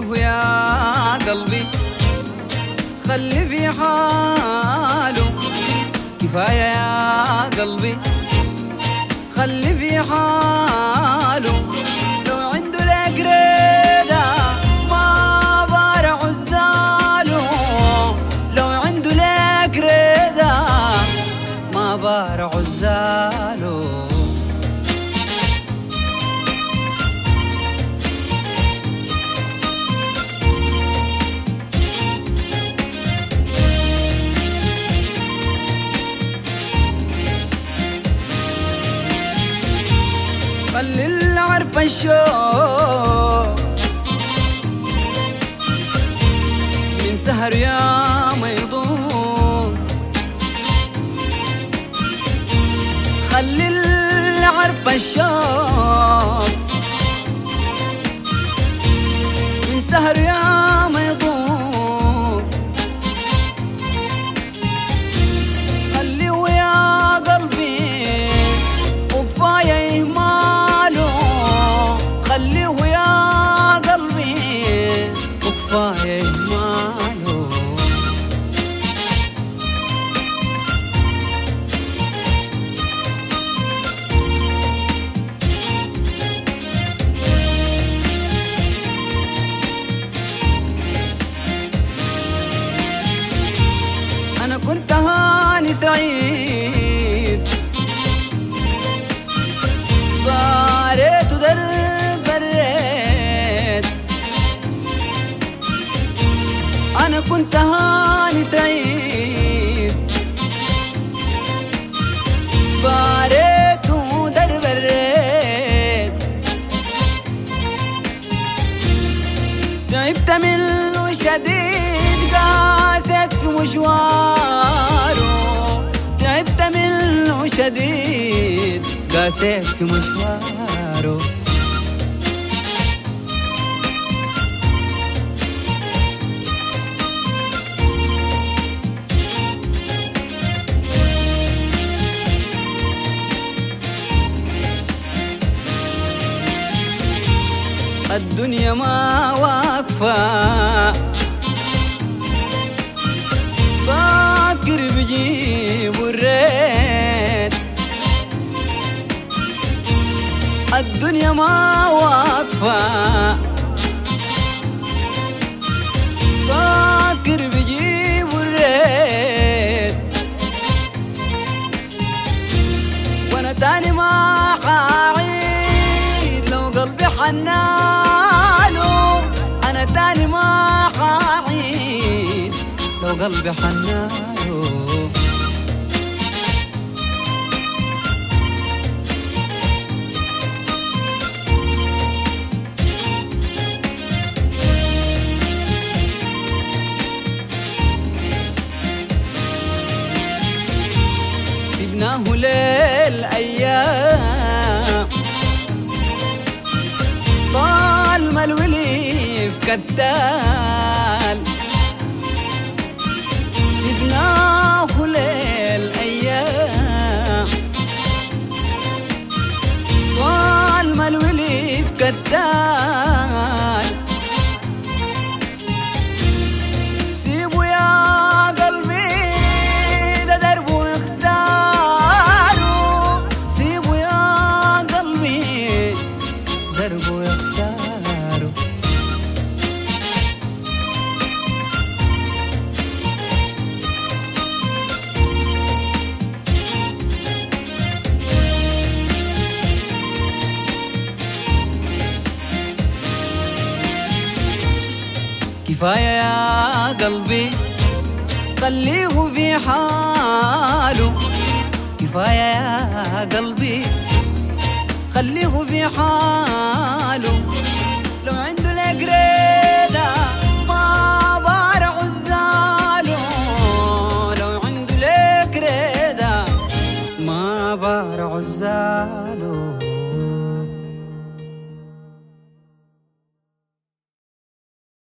خليه يا قلبي خلي في حاله كفاية يا قلبي خلي في حاله لو عنده لك ريدة ما بارع عزاله لو عنده لك ريدة ما بارع عزاله خلي اللي عارف الشوق من سهر يا ما يضوم خلي اللي عارف الشوق من سهر يا ما يضوم خليه يا قلبي وكفاية إهماله خليه يا قلبي وكفاية إهماله أنا كنت هاني سعيد باريت ودرب بريت أنا كنت هاني سعيد باريت ودرب بريت تعبت منه شديد قاسيت في مشواره تعبت منه شديد قاسيت في مشواره الدنيا ما واقفة فاكر بجيب الريت الدنيا ما واقفة فاكر بجيب الريت وانا تاني ما حعيد لو قلبي حناله انا تاني ما حعيد لو قلبي حناله سيبناه للأيام طال ما الوليف كتال سيبناه للأيام طال ما الوليف كتال سيبوا يا قلبي ده دربه يختاروا سيبوا يا قلبي دربه يختاروا كفاية يا قلبي خليه في حاله كفاية يا قلبي خليه في حاله لو عنده لك